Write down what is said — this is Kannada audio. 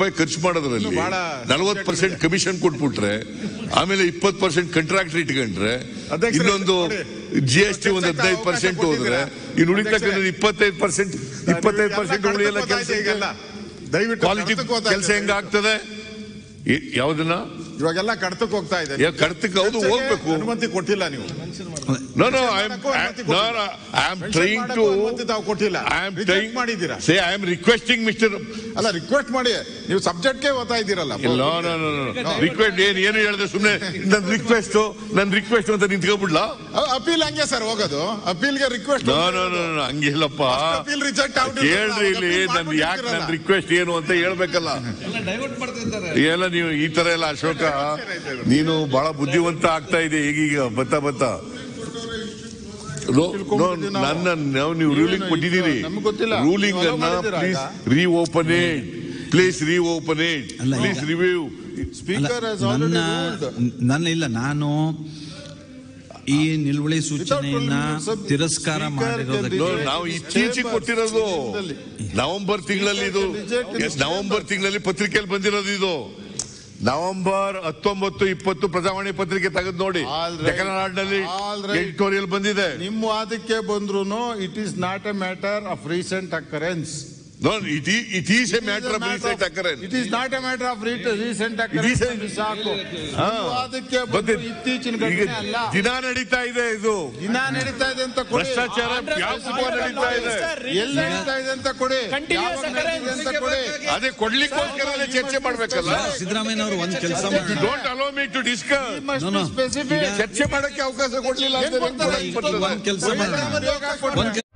ರೂಪಾಯಿ ಖರ್ಚು ಮಾಡೋದ್ರಲ್ಲಿ ಬಹಳ ನಲವತ್ತು ಪರ್ಸೆಂಟ್ ಕಮಿಷನ್ ಕೊಟ್ಬಿಟ್ರೆ ಆಮೇಲೆ ಇಪ್ಪತ್ತು ಪರ್ಸೆಂಟ್ ಕಾಂಟ್ರಾಕ್ಟ್ ಇಟ್ಕೊಂಡ್ರೆ ಅಧ್ಯಕ್ಷರೇ, ಇನ್ನೊಂದು ನೋಡಿ. ಜಿ ಎಸ್ ಟಿ ಒಂದು ಚರ್ಚೆಗೆ ಹದಿನೈದು ಅವಕಾಶ ಪರ್ಸೆಂಟ್ ಹೋದ್ರೆ ಕೊಟ್ಟಿದ್ದೀರಾ? ಇನ್ನು ಉಳಿತಕ್ಕಂಥ ಅಧ್ಯಕ್ಷರೇ. ಇಪ್ಪತ್ತೈದು ಪರ್ಸೆಂಟ್ ಇಪ್ಪತ್ತೈದು ಪರ್ಸೆಂಟ್ ಉಳಿಯಲ್ಲ ಕೆಲಸ ದಯವಿಟ್ಟು ಕ್ವಾಲಿಟಿ ಕಡತಕ್ಕೆ ಹೋಗ್ತಾ ಕೆಲಸ ಇದೆ. ಹೆಂಗ ಆಗ್ತದೆ ಈ- ಯಾವ್ದನ್ನ ಇವಾಗೆಲ್ಲ ಕಡತಕ್ಕೆ ಹೋಗ್ತಾ ಇದೆ ಯಾ, ಕಡತಕ್ಕೆ ಹೌದು ಚರ್ಚೆಗೆ ಹೋಗ್ಬೇಕು ಅನುಮತಿ ಕೊಟ್ಟಿಲ್ಲ ನೀವು ನೋ ನೋ ಐ ಆಮ್ ಮಾಡಕ್ಕೂ ಅನುಮತಿ ನೋ ಕೊಟ್ಟಿಲ್ಲ. I am Mention trying to ಮಾಡಕ್ಕೂ ಅನುಮತಿ ತಾವು ಕೊಟ್ಟಿಲ್ಲ ಐ ಆಮ್ Reject ಟ್ರೈಂಗ್ ಮಾಡಿದ್ದೀರಾ say I am requesting mister ಅಲ್ಲ ರಿಕ್ವೆಸ್ಟ್ ಮಾಡಿ ನೀವು ಸಬ್ಜೆಕ್ಟ್ಗೆ ಓದ್ತಾ ಇದ್ದೀರಲ್ಲ ಇಲ್ಲ ರಿಕ್ವೆಸ್ಟ್ ಏನ್ ಏನು ಹೇಳಿದೆ ಸುಮ್ಮನೆ ನನ್ನ ರಿಕ್ವೆಸ್ಟ್ ನನ್ನ ರಿಕ್ವೆಸ್ಟ್ ಅಂತ ನಿಂತ್ಕೊಬಿಡ್ಲಾ ಅಪೀಲ್ ಹಂಗೆ ಸರ್ ಹೋಗೋದು ಅಪೀಲ್ಗೆ request no no no no, ಹಂಗಿಲ್ಲಪ್ಪ ಅಪೀಲ್ ರಿಜೆಕ್ಟ್ ಕೇಳ್ರಿ ಇಲ್ಲಿ ನನ್ ಯಾಕೆ ನನ್ನ ರಿಕ್ವೆಸ್ಟ್ ಏನು ಅಂತ ಹೇಳ್ಬೇಕಲ್ಲ ಎಲ್ಲ ನೀವು ಈ ತರ ಎಲ್ಲ ಅಶೋಕ ನೀನು ಬಹಳ ಬುದ್ಧಿವಂತ ಆಗ್ತಾ ಇದೆ ಈಗೀಗ ಬತ್ತ ಬತ್ತ ನೋ- ನೋ, ನನ್ನ ನಾವು ನೀವು ರೂಲಿಂಗ್ ಕೊಟ್ಟಿದ್ದೀರಿ ನಮ್ಗ್ ಗೊತ್ತಿಲ್ಲ. ರೂಲಿಂಗ್ ನೀವು ಅನ್ನ allow ಮಾಡಿದ್ದೀರಾ ಪ್ಲೀಸ್ ಆಗ? Reopen it please reopen it ಅಲ್ಲ, ಪ್ಲೀಸ್ ಈಗ- ರಿವ್ಯೂ ಸ್ಪೀಕರ್ ನನ್ನ ನನ್ನ ಇಲ್ಲ ನಾನು ಈ ನಿಲುವಳಿ ಸೂಚನೆಯನ್ನ ತಿರಸ್ಕಾರ ಮಾಡಿರೋದಕ್ಕೆ ನೋ, ನಾವು ಇತ್ತೀಚೆಗೆ ಕೊಟ್ಟಿರೋದು ನವೆಂಬರ್ ತಿಂಗಳಲ್ಲಿ ಇದು ಎಸ್, ನವೆಂಬರ್ ತಿಂಗಳಲ್ಲಿ ಪತ್ರಿಕೆಯಲ್ಲಿ ಬಂದಿರೋದು ಇದು ನವೆಂಬರ್ ಹತ್ತೊಂಬತ್ತು ಇಪ್ಪತ್ತು ಪ್ರಜಾವಾಣಿ ಪತ್ರಿಕೆ ತೆಗೆದು ನೋಡಿ All right. ಡೆಕ್ಕನ್ ನಾಡಿನಲ್ಲಿ All right. ಎಡಿಟೋರಿಯಲ್ ಬಂದಿದೆ ನಿಮ್ಮ ವಾದಕ್ಕೆ ಬಂದ್ರು it is not a matter of recent occurrence it it is a matter of recent occurrence it is not a matter of recent It is a- occurrence ಸಾಕು ಹಾ. ನಿಮ್ಮ ವಾದಕ್ಕೆ ಮತ್ತೆ ಬಂದು ಇತ್ತೀಚಿನ ಈಗ ಘಟನೆ ಅಲ್ಲ ದಿನ ನಡೀತಾ ಇದೆ ಇದು ದಿನ ನಡೀತಾ ಇದೆ ಅಂತ ಕೊಡಿ ಭ್ರಷ್ಟಾಚಾರ ವ್ಯಾಪಕವಾಗಿ ನಡೀತಾ ಇದೆ ಎಲ್ಲಿ ನಡೀತಾ ಇದೆ ಅಂತ ಕೊಡಿ ಯಾವಾಗ ನಡೀತಿದೆ ಅಂತ ಕೊಡಿ ಅದೇ ಕೊಡ್ಲಿಕ್ಕೋಸ್ಕರ ಚರ್ಚೆ ಮಾಡ್ಬೇಕಲ್ಲ ಸಿದ್ದರಾಮಯ್ಯ ಅವರು ಒಂದ್ ಕೆಲಸ you don't allow me to discuss No, no. Specific ಚರ್ಚೆ ಮಾಡಕ್ಕೆ ಅವಕಾಶ ಕೊಡ್ಲಿಲ್ಲ ಅಂದ್ರೆ ಹೆಂಗ್ ಕೊಡಕ್ ಬರ್ತದೆ? ಒಂದ್ ಕೆಲಸ ಮಾಡೋಣ ಒಂದ್